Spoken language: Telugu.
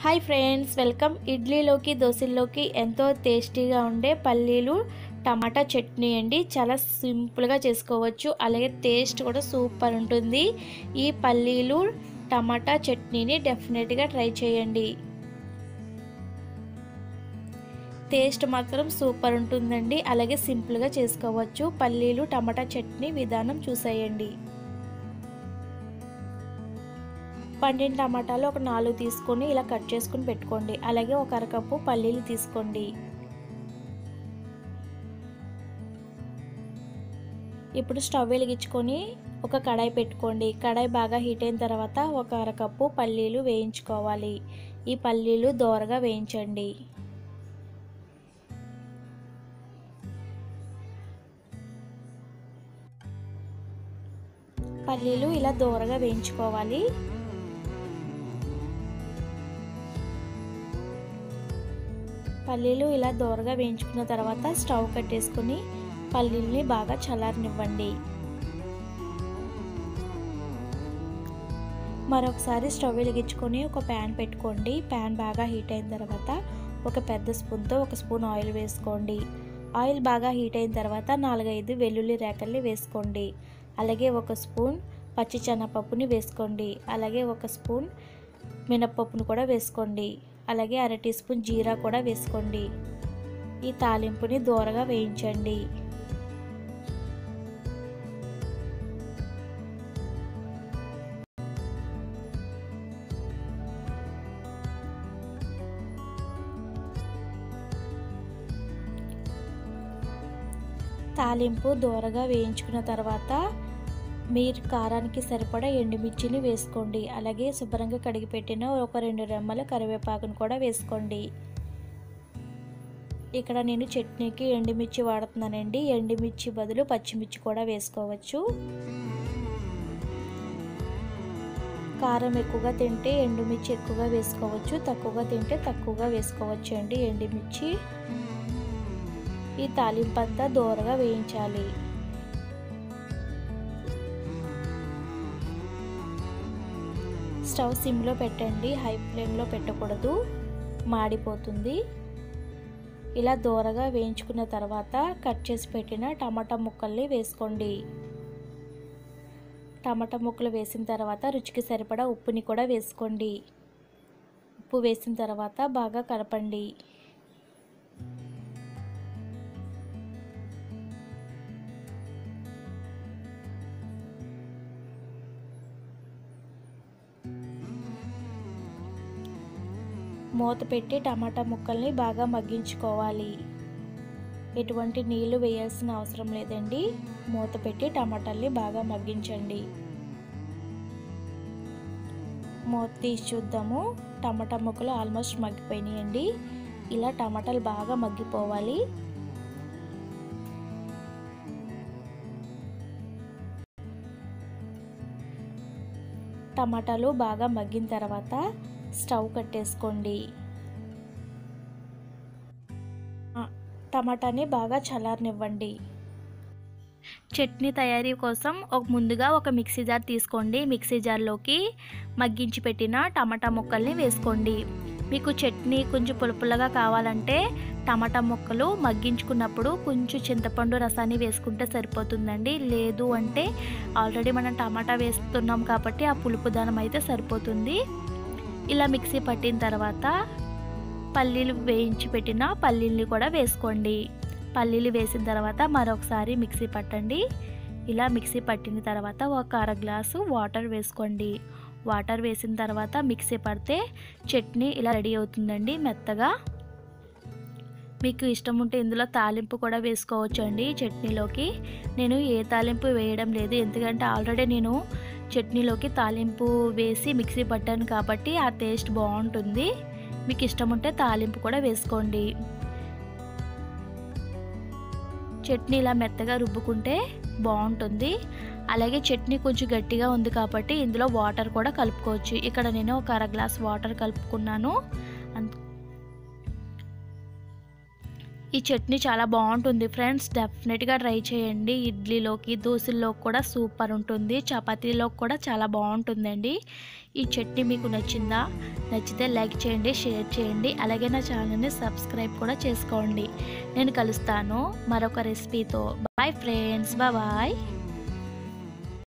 హాయ్ ఫ్రెండ్స్ వెల్కమ్ ఇడ్లీలోకి దోశల్లోకి ఎంతో టేస్టీగా ఉండే పల్లీలు టమాటా చట్నీ అండి చాలా సింపుల్గా చేసుకోవచ్చు అలాగే టేస్ట్ కూడా సూపర్ ఉంటుంది ఈ పల్లీలు టమాటా చట్నీని డెఫినెట్గా ట్రై చేయండి టేస్ట్ మాత్రం సూపర్ ఉంటుందండి అలాగే సింపుల్గా చేసుకోవచ్చు పల్లీలు టమాటా చట్నీ విధానం చూసేయండి పండిన టమాటాలు ఒక నాలుగు తీసుకొని ఇలా కట్ చేసుకుని పెట్టుకోండి అలాగే ఒక అరకప్పు పల్లీలు తీసుకోండి ఇప్పుడు స్టవ్ వెలిగించుకొని ఒక కడాయి పెట్టుకోండి కడాయి బాగా హీట్ అయిన తర్వాత ఒక అరకప్పు పల్లీలు వేయించుకోవాలి ఈ పల్లీలు దోరగా వేయించండి పల్లీలు ఇలా దోరగా వేయించుకోవాలి పల్లీలు ఇలా దోరగా వేయించుకున్న తర్వాత స్టవ్ కట్టేసుకుని పల్లీల్ని బాగా చల్లారనివ్వండి మరొకసారి స్టవ్ వెలిగించుకొని ఒక ప్యాన్ పెట్టుకోండి ప్యాన్ బాగా హీట్ అయిన తర్వాత ఒక పెద్ద స్పూన్తో ఒక స్పూన్ ఆయిల్ వేసుకోండి ఆయిల్ బాగా హీట్ అయిన తర్వాత నాలుగైదు వెల్లుల్లి రేకల్ని వేసుకోండి అలాగే ఒక స్పూన్ పచ్చి శనగపప్పుని వేసుకోండి అలాగే ఒక స్పూన్ మినప్పప్పును కూడా వేసుకోండి అలాగే అర టీ స్పూన్ జీరా కూడా వేసుకోండి ఈ తాలింపుని దూరగా వేయించండి తాలింపు దూరగా వేయించుకున్న తర్వాత మీరు కారానికి సరిపడా ఎండుమిర్చిని వేసుకోండి అలాగే శుభ్రంగా కడిగి పెట్టిన ఒక రెండు రెమ్మల కరివేపాకును కూడా వేసుకోండి ఇక్కడ నేను చట్నీకి ఎండుమిర్చి వాడుతున్నానండి ఎండుమిర్చి బదులు పచ్చిమిర్చి కూడా వేసుకోవచ్చు కారం ఎక్కువగా తింటే ఎండుమిర్చి ఎక్కువగా వేసుకోవచ్చు తక్కువగా తింటే తక్కువగా వేసుకోవచ్చు అండి ఎండుమిర్చి ఈ తాలింపు అంతా దూరగా వేయించాలి స్టవ్ సిమ్లో పెట్టండి హై ఫ్లేమ్లో పెట్టకూడదు మాడిపోతుంది ఇలా దూరగా వేయించుకున్న తర్వాత కట్ చేసి పెట్టిన టమాటా ముక్కల్ని వేసుకోండి టమాటా ముక్కలు వేసిన తర్వాత రుచికి సరిపడా ఉప్పుని కూడా వేసుకోండి ఉప్పు వేసిన తర్వాత బాగా కలపండి మూత పెట్టి టమాటా ముక్కల్ని బాగా మగ్గించుకోవాలి ఎటువంటి నీళ్లు వేయాల్సిన అవసరం లేదండి మూత పెట్టి టమాటాల్ని బాగా మగ్గించండి మూత తీసి చూద్దాము టమాటా ముక్కలు ఆల్మోస్ట్ మగ్గిపోయినాయండి ఇలా టమాటాలు బాగా మగ్గిపోవాలి టమాటాలు బాగా మగ్గిన తర్వాత స్టవ్ కట్టేసుకోండి టమాటాని బాగా చల్లారనివ్వండి చట్నీ తయారీ కోసం ఒక ముందుగా ఒక మిక్సీ జార్ తీసుకోండి మిక్సీ జార్లోకి మగ్గించి పెట్టిన టమాటా ముక్కల్ని వేసుకోండి మీకు చట్నీ కొంచెం పులుపులుగా కావాలంటే టమాటా ముక్కలు మగ్గించుకున్నప్పుడు కొంచెం చింతపండు రసాన్ని వేసుకుంటే సరిపోతుందండి లేదు అంటే ఆల్రెడీ మనం టమాటా వేస్తున్నాం కాబట్టి ఆ పులుపుదనం అయితే సరిపోతుంది ఇలా మిక్సీ పట్టిన తర్వాత పల్లీలు వేయించి పెట్టిన పల్లీల్ని కూడా వేసుకోండి పల్లీలు వేసిన తర్వాత మరొకసారి మిక్సీ పట్టండి ఇలా మిక్సీ పట్టిన తర్వాత ఒక అర గ్లాసు వాటర్ వేసుకోండి వాటర్ వేసిన తర్వాత మిక్సీ పడితే చట్నీ ఇలా రెడీ అవుతుందండి మెత్తగా మీకు ఇష్టం ఉంటే ఇందులో తాలింపు కూడా వేసుకోవచ్చు అండి చట్నీలోకి నేను ఏ తాలింపు వేయడం లేదు ఎందుకంటే ఆల్రెడీ నేను చట్నీలోకి తాలింపు వేసి మిక్సీ పట్టాను కాబట్టి ఆ టేస్ట్ బాగుంటుంది మీకు ఇష్టం ఉంటే తాలింపు కూడా వేసుకోండి చట్నీ ఇలా మెత్తగా రుబ్బుకుంటే బాగుంటుంది అలాగే చట్నీ కొంచెం గట్టిగా ఉంది కాబట్టి ఇందులో వాటర్ కూడా కలుపుకోవచ్చు ఇక్కడ నేను ఒక అర గ్లాస్ వాటర్ కలుపుకున్నాను ఈ చట్నీ చాలా బాగుంటుంది ఫ్రెండ్స్ డెఫినెట్గా ట్రై చేయండి ఇడ్లీలోకి దోశల్లోకి కూడా సూపర్ ఉంటుంది చపాతీలోకి కూడా చాలా బాగుంటుందండి ఈ చట్నీ మీకు నచ్చిందా నచ్చితే లైక్ చేయండి షేర్ చేయండి అలాగే నా ఛానల్ని సబ్స్క్రైబ్ కూడా చేసుకోండి నేను కలుస్తాను మరొక రెసిపీతో బాయ్ ఫ్రెండ్స్ బాయ్